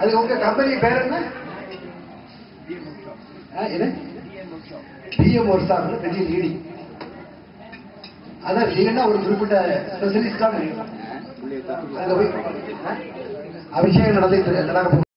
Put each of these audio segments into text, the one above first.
அது உங்க கம்பெனி பேர் என்ன ஆ, என்ன பிஎம் ஒரு ஸ்டாஃப் பெரிய லீடி அதான் லீடுனா ஒரு குறிப்பிட்ட ஸ்பெஷலிஸ்ட் தான் நினைக்கிறேன். அங்க போய் ஆ? அபிஷேகம் நடந்துட்டு இருக்கு. நடக்க போகுது.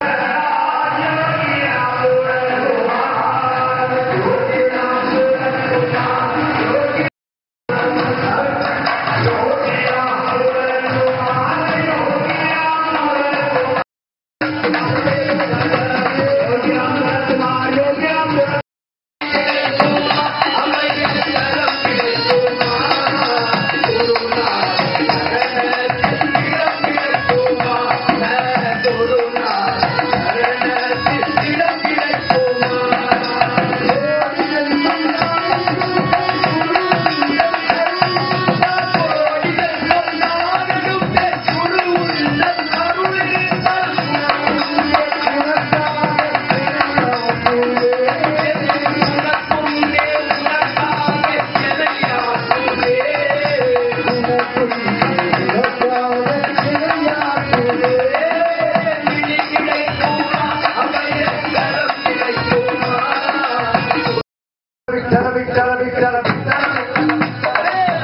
விட்டல, விட்டல, விட்டல, விட்டல.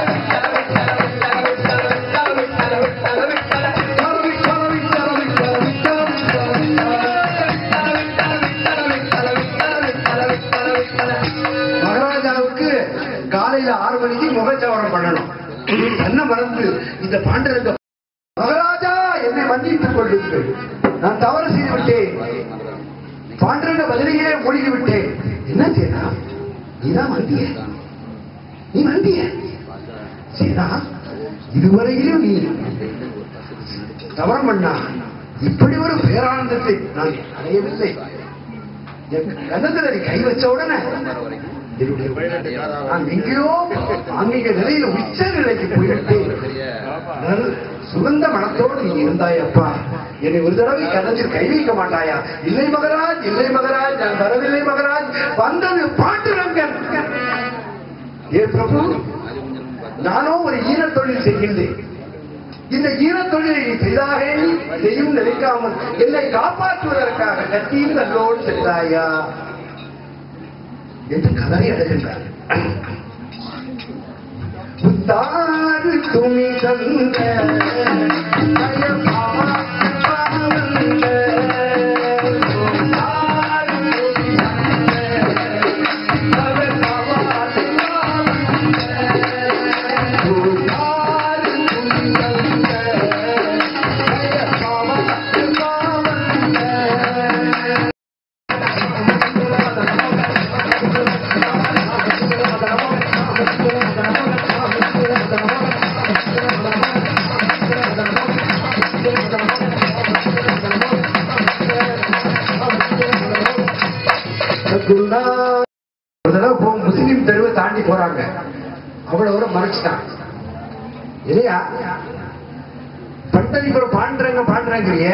மகாராஜாவுக்கு காலையில ஆறு மணிக்கு முகச்சவரம் பண்ணணும் என்ன மறந்து இந்த பாண்டரங்க மகாராஜா என்னை மன்னித்துக் கொள்ளுங்கள் நான் தவறு செய்து விட்டேன் பாண்டரங்க பதிலையே மூழ்கி விட்டேன் என்ன செய்யறா நீதான் வந்திய நீ வந்திய சீதா இதுவரையிலும் நீ தவறம் பண்ணா இப்படி ஒரு பேரானந்தத்தை நான் அடையவில்லை என் கன்னத்துல நீ கை வச்ச உடனே என்னுடைய நான் எங்கேயோ ஆன்மீக நிலையில உச்ச நிலைக்கு போய்விட்டேன் நல்ல சுகந்த மனத்தோடு நீ இருந்தாயப்பா என்னை ஒரு தடவை கன்னத்தில் கை வைக்க மாட்டாயா இல்லை மகராஜ் இல்லை மகராஜ் நான் வரவில்லை மகராஜ் வந்தது பாண்டுரங்கன் ஏ பிரபு நானோ ஒரு ஈரத் தொழில் செய்கின்றேன் இந்த ஈரத் தொழிலை நீ செய்தாக செய்யும் நினைக்காமல் என்னை காப்பாற்றுவதற்காக கத்தியும் நல்லோடு சென்றாயா என்று கதறி அடைகின்றார் புத்தாறு துணி தந்த பயமா வந்த புத்தாறு துணி தந்த பயமா புத்தாறு துணி தந்த பயமா வந்த குருநா ஒரு தடவை போ முஸ்லீம் தெருவை தாண்டி போறாங்க அவ்வளவு தூரம் மறைச்சிட்டான் இல்லையா பண்டரிபுரம் பாண்டுறாங்க பாண்டுறாங்கிறிய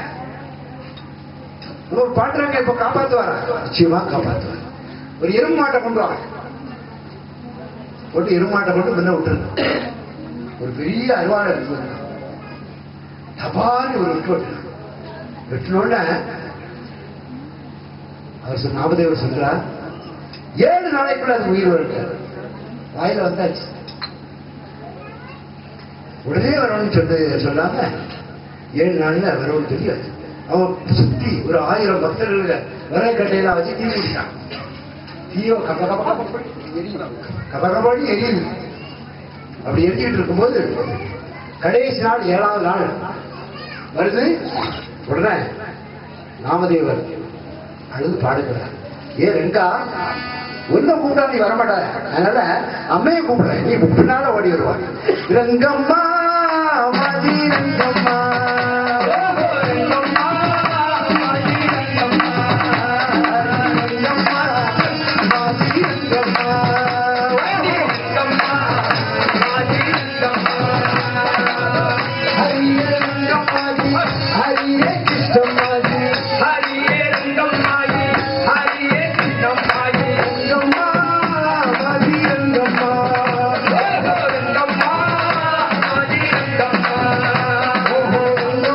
ஒரு பாண்டுறாங்க இப்ப காப்பாத்துவாரா நிச்சயமா காப்பாத்துவார் ஒரு எறும்பு மாட்டை கொண்டு வாங்க போட்டு எறும்பு மாட்டை கொண்டு முன்ன விட்டுருங்க ஒரு பெரிய அருவாளை இருக்கு தபான்னு ஒரு வெட்டு வெட்டு வெட்டினோட அவர் சொன்ன நாமதேவர் சொல்றார் ஏழு நாளைக்குள்ள அது உயிர் வருது வாயில வந்தாச்சு உடனே வரணும்னு சொல்லி சொல்லாம ஏழு நாள்ல வரணும்னு சொல்லி வச்சு அவன் சுத்தி ஒரு ஆயிரம் பக்தர்கள் விறகு கட்டையில வச்சு தீ முடிச்சான் தீயோ கப கப கப எரியுது கப கபடி எரியுது அப்படி எரிஞ்சிட்டு இருக்கும்போது கடைசி நாள் ஏழாவது நாள் வருது உடனே நாமதேவர் அழுது பாடுகிறார் ஏ ரெங்கா ஒன்ன கூப்பிட்டா நீ வரமாட்ட அதனால அம்மையை கூப்பிடுறேன் நீ பின்னால ஓடி வருவார் ரங்கம்மா மதி ரங்கம்மா ரங்கம்மா, மதி ரங்கம்மா. ரங்கம்மா, மதி ரங்கம்மா. மதி ரங்கம்மா. ஹரியே ரங்கம்மாஜி, ஹரியே கிருஷ்ணம்மாஜி, ஹரியே ரங்கம்மாஜி, ஹரியே கிருஷ்ணம்மாஜி. ரங்கம்மா, மதி ரங்கம்மா. ரங்கம்மா, மதி ரங்கம்மா. ஓஹோ, ரங்கம்மா,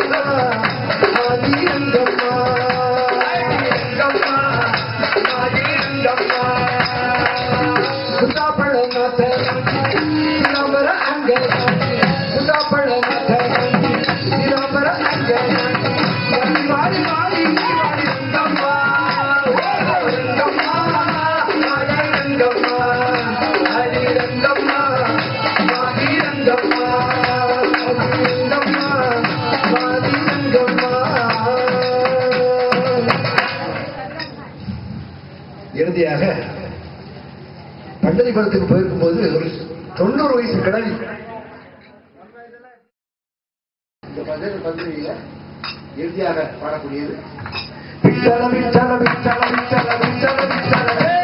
பண்டரிபுரத்துக்கு போயிருக்கும்போது ஒரு தொண்ணூறு வயசு கிழவி இந்த பஜனை பத்திரிகையில இறுதியாக பாடக்கூடியது விட்டல விட்டல விட்டல விட்டல விட்டல விட்டல